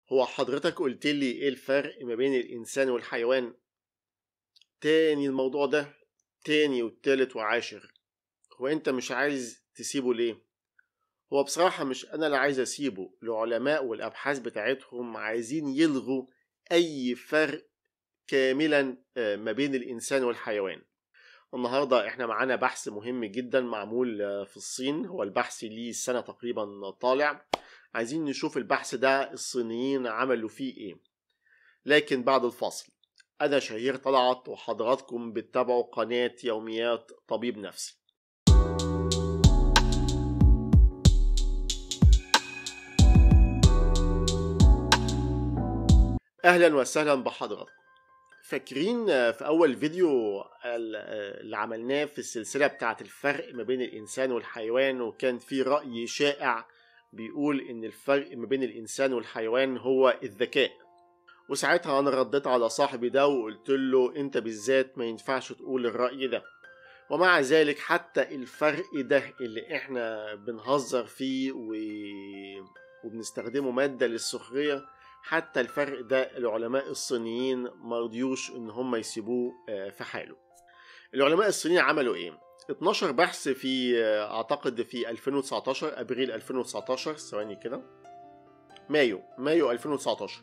هو حضرتك قلت لي ايه الفرق ما بين الانسان والحيوان تاني الموضوع ده تاني والتالت وعاشر هو انت مش عايز تسيبه ليه هو بصراحة مش أنا اللي عايز أسيبه العلماء والأبحاث بتاعتهم عايزين يلغوا أي فرق كاملا آه، ما بين الإنسان والحيوان النهاردة احنا معانا بحث مهم جدا معمول آه، في الصين هو البحث ليه سنة تقريبا طالع عايزين نشوف البحث ده الصينيين عملوا فيه ايه لكن بعد الفاصل أنا شهير طلعت وحضراتكم بتتابعوا قناة يوميات طبيب نفسي أهلا وسهلا بحضراتكم فاكرين في أول فيديو اللي عملناه في السلسلة بتاعة الفرق ما بين الإنسان والحيوان وكان في رأي شائع بيقول إن الفرق ما بين الإنسان والحيوان هو الذكاء وساعتها أنا رديت على صاحبي ده وقلت له أنت بالذات ما ينفعش تقول الرأي ده ومع ذلك حتى الفرق ده اللي احنا بنهزر فيه و... وبنستخدمه مادة للسخرية حتى الفرق ده العلماء الصينيين مرضيوش ان هم يسيبوه في حاله العلماء الصينيين عملوا ايه 12 بحث في اعتقد في 2019 ابريل 2019 ثواني كده مايو مايو 2019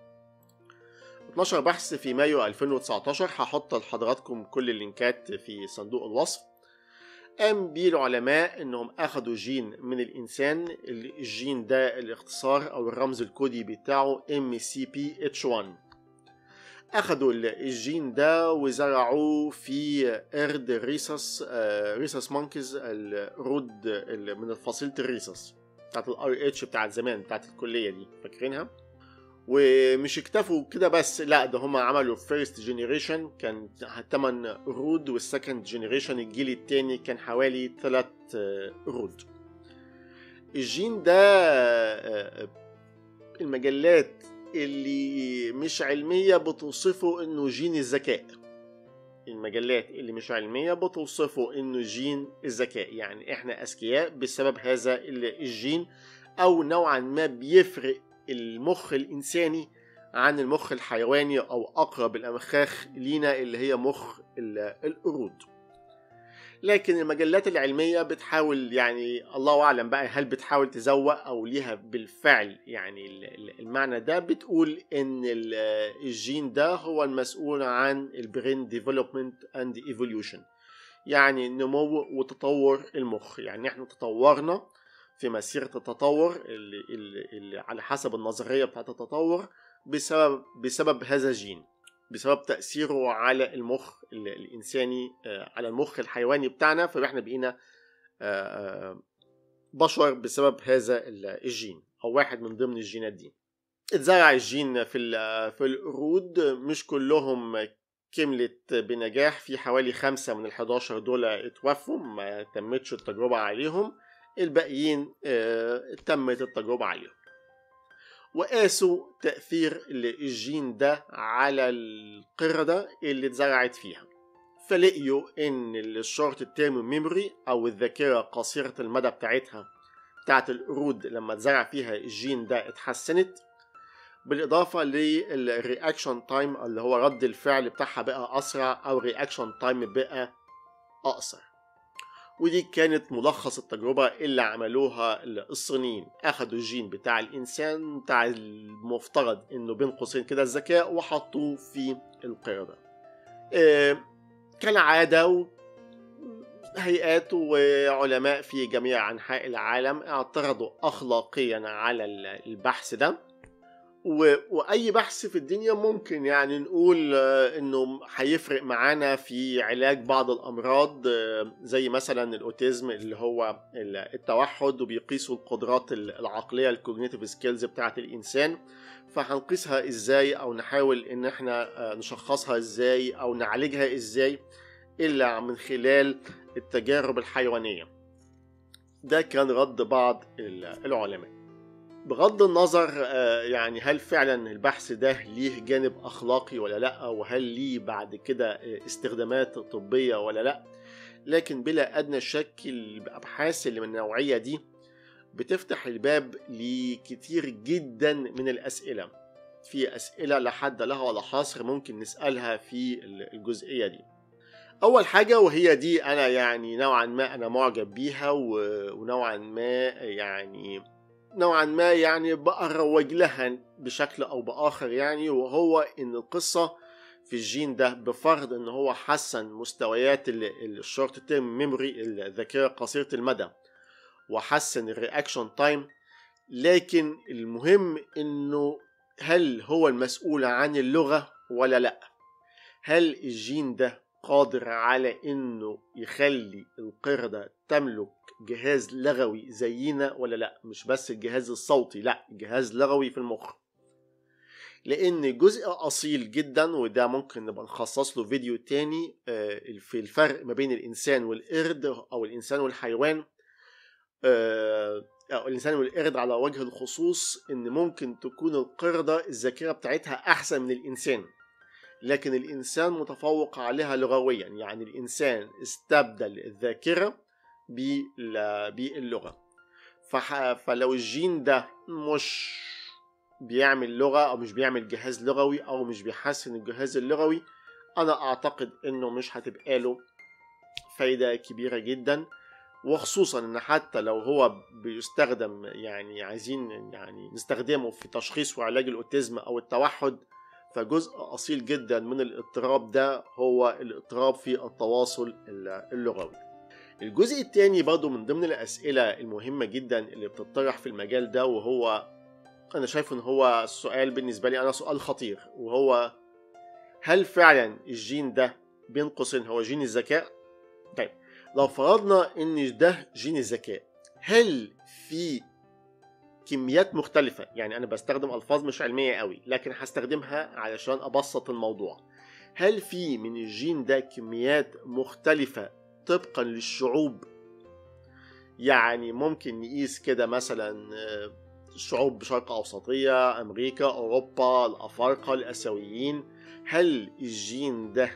12 بحث في مايو 2019 هحط لحضراتكم كل اللينكات في صندوق الوصف قام بيه العلماء انهم اخدوا جين من الانسان الجين ده الاختصار او الرمز الكودي بتاعه MCPH1 اخدوا الجين ده وزرعوه في قرد ريسس ريسس مونكيز الرود من فصيله الريسس بتاعت الار اتش بتاعت زمان بتاعت الكليه دي فاكرينها ومش اكتفوا كده بس لا ده هم عملوا فيرست جينيريشن كان 8 رود والسكند جينيريشن الجيل التاني كان حوالي 3 رود الجين ده المجلات اللي مش علمية بتوصفه انه جين الذكاء المجلات اللي مش علمية بتوصفه انه جين الذكاء يعني احنا اذكياء بسبب هذا الجين او نوعا ما بيفرق المخ الإنساني عن المخ الحيواني أو أقرب الأمخاخ لينا اللي هي مخ القرود لكن المجلات العلمية بتحاول يعني الله أعلم بقى هل بتحاول تزوق أو ليها بالفعل يعني المعنى ده بتقول إن الجين ده هو المسؤول عن البرين ديفلوبمنت أند ايفوليوشن يعني نمو وتطور المخ يعني احنا تطورنا في مسيرة التطور اللي, اللي, اللي على حسب النظرية بتاعت التطور بسبب بسبب هذا الجين بسبب تأثيره على المخ الإنساني على المخ الحيواني بتاعنا فإحنا بقينا بشر بسبب هذا الجين أو واحد من ضمن الجينات دي اتزرع الجين في في القرود مش كلهم كملت بنجاح في حوالي خمسة من الحداشر دول اتوفوا ما تمتش التجربة عليهم الباقيين آه تمت التجربة عليهم وقاسوا تأثير الجين ده على القردة اللي اتزرعت فيها فلقيوا ان الشورت تيرم ميموري او الذاكرة قصيرة المدى بتاعتها بتاعت القرود لما اتزرع فيها الجين ده اتحسنت بالإضافة للرياكشن تايم اللي هو رد الفعل بتاعها بقى أسرع أو رياكشن تايم بقى أقصر ودي كانت ملخص التجربة اللي عملوها الصينيين أخدوا الجين بتاع الإنسان بتاع المفترض إنه بين قوسين كده الذكاء وحطوه في القردة آه كالعادة هيئات وعلماء في جميع أنحاء العالم اعترضوا أخلاقيا على البحث ده و... واي بحث في الدنيا ممكن يعني نقول انه هيفرق معانا في علاج بعض الامراض زي مثلا الاوتيزم اللي هو التوحد وبيقيسوا القدرات العقليه الكوجنيتيف سكيلز بتاعه الانسان فهنقيسها ازاي او نحاول ان احنا نشخصها ازاي او نعالجها ازاي الا من خلال التجارب الحيوانيه ده كان رد بعض العلماء بغض النظر يعني هل فعلا البحث ده ليه جانب اخلاقي ولا لا وهل ليه بعد كده استخدامات طبيه ولا لا لكن بلا ادنى شك الابحاث اللي من النوعيه دي بتفتح الباب لكتير جدا من الأسئلة في أسئلة لا حد لها ولا حصر ممكن نسألها في الجزئية دي أول حاجة وهي دي أنا يعني نوعا ما أنا معجب بيها ونوعا ما يعني نوعا ما يعني بأروج لها بشكل أو بآخر يعني وهو إن القصة في الجين ده بفرض إن هو حسن مستويات الشورت تيرم ميموري الذاكرة قصيرة المدى وحسن الرياكشن تايم لكن المهم إنه هل هو المسؤول عن اللغة ولا لأ هل الجين ده قادر على انه يخلي القردة تملك جهاز لغوي زينا ولا لا مش بس الجهاز الصوتي لا جهاز لغوي في المخ لان جزء اصيل جدا وده ممكن نبقى نخصص له فيديو تاني آه، في الفرق ما بين الانسان والقرد او الانسان والحيوان آه، أو الإنسان والقرد على وجه الخصوص إن ممكن تكون القردة الذاكرة بتاعتها أحسن من الإنسان لكن الإنسان متفوق عليها لغويا يعني الإنسان استبدل الذاكرة باللغة فلو الجين ده مش بيعمل لغة أو مش بيعمل جهاز لغوي أو مش بيحسن الجهاز اللغوي أنا أعتقد إنه مش هتبقى له فايدة كبيرة جدا وخصوصا ان حتى لو هو بيستخدم يعني عايزين يعني نستخدمه في تشخيص وعلاج الاوتيزم او التوحد فجزء اصيل جدا من الاضطراب ده هو الاضطراب في التواصل اللغوي الجزء الثاني برضه من ضمن الاسئله المهمه جدا اللي بتطرح في المجال ده وهو انا شايف ان هو السؤال بالنسبه لي انا سؤال خطير وهو هل فعلا الجين ده بين قوسين هو جين الذكاء طيب لو فرضنا ان ده جين الذكاء هل في كميات مختلفة يعني أنا بستخدم ألفاظ مش علمية قوي لكن هستخدمها علشان أبسط الموضوع هل في من الجين ده كميات مختلفة طبقا للشعوب يعني ممكن نقيس كده مثلا شعوب بشرق أوسطية أمريكا أوروبا الأفارقة الآسيويين هل الجين ده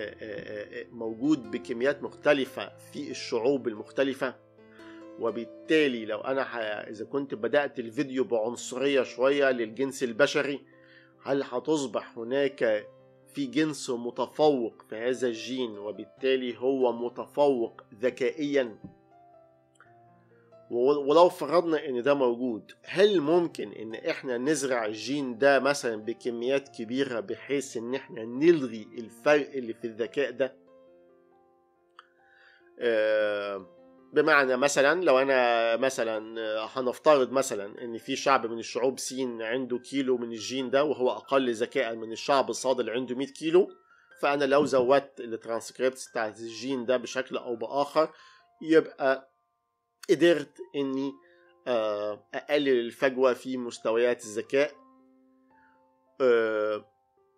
موجود بكميات مختلفة في الشعوب المختلفة وبالتالي لو أنا ح... إذا كنت بدأت الفيديو بعنصرية شوية للجنس البشري هل هتصبح هناك في جنس متفوق في هذا الجين وبالتالي هو متفوق ذكائيا ولو فرضنا ان ده موجود هل ممكن ان احنا نزرع الجين ده مثلا بكميات كبيرة بحيث ان احنا نلغي الفرق اللي في الذكاء ده آه بمعنى مثلا لو انا مثلا هنفترض مثلا ان في شعب من الشعوب سين عنده كيلو من الجين ده وهو اقل ذكاء من الشعب الصاد اللي عنده 100 كيلو فانا لو زودت الترانسكريبتس بتاعت الجين ده بشكل او باخر يبقى قدرت اني آه، اقلل الفجوه في مستويات الذكاء آه،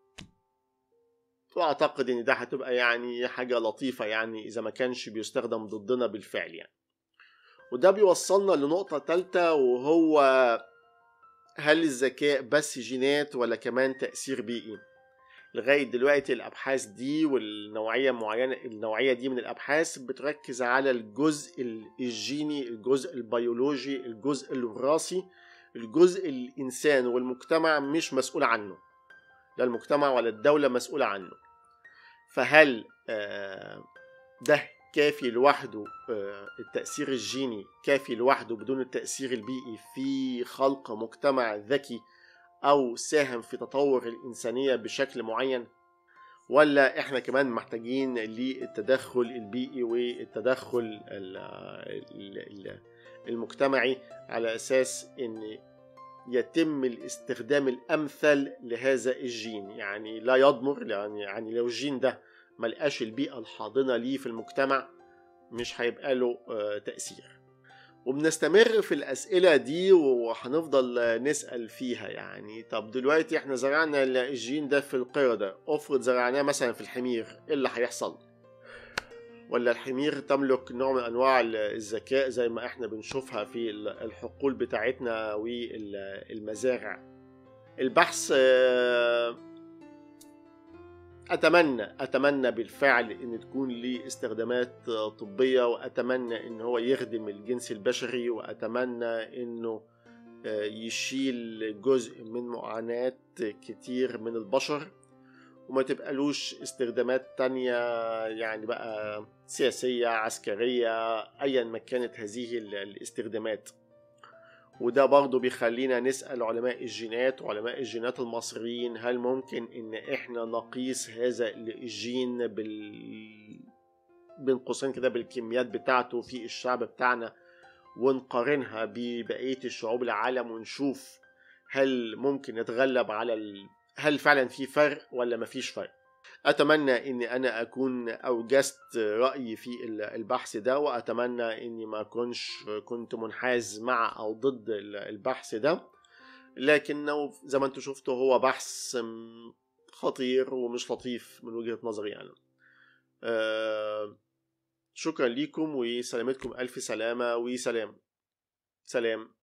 واعتقد ان ده هتبقى يعني حاجه لطيفه يعني اذا ما كانش بيستخدم ضدنا بالفعل يعني وده بيوصلنا لنقطه ثالثه وهو هل الذكاء بس جينات ولا كمان تاثير بيئي لغايه دلوقتي الابحاث دي والنوعيه معينه النوعيه دي من الابحاث بتركز على الجزء الجيني الجزء البيولوجي الجزء الوراثي الجزء الانسان والمجتمع مش مسؤول عنه لا المجتمع ولا الدولة مسؤولة عنه فهل آه، ده كافي لوحده آه، التأثير الجيني كافي لوحده بدون التأثير البيئي في خلق مجتمع ذكي أو ساهم في تطور الإنسانية بشكل معين ولا احنا كمان محتاجين للتدخل البيئي والتدخل المجتمعي على اساس ان يتم الاستخدام الامثل لهذا الجين يعني لا يضمر يعني يعني لو الجين ده ملقاش البيئة الحاضنة ليه في المجتمع مش هيبقى له آه، تأثير وبنستمر في الأسئلة دي وهنفضل نسأل فيها يعني طب دلوقتي احنا زرعنا الجين ده في القردة افرض زرعناه مثلا في الحمير ايه اللي هيحصل ولا الحمير تملك نوع من انواع الذكاء زي ما احنا بنشوفها في الحقول بتاعتنا والمزارع البحث اتمنى اتمنى بالفعل ان تكون ليه استخدامات طبيه واتمنى ان هو يخدم الجنس البشري واتمنى انه يشيل جزء من معاناه كتير من البشر وما تبقالوش استخدامات تانية يعني بقى سياسية عسكرية أيا ما كانت هذه الاستخدامات وده برضه بيخلينا نسأل علماء الجينات وعلماء الجينات المصريين هل ممكن إن إحنا نقيس هذا الجين بال بين قوسين كده بالكميات بتاعته في الشعب بتاعنا ونقارنها ببقية الشعوب العالم ونشوف هل ممكن نتغلب على ال... هل فعلا في فرق ولا مفيش فرق اتمنى اني انا اكون اوجزت رايي في البحث ده واتمنى اني ما اكونش كنت منحاز مع او ضد البحث ده لكنه زي ما انتم شفتوا هو بحث خطير ومش لطيف من وجهه نظري انا أه شكرا لكم وسلامتكم الف سلامه وسلام سلام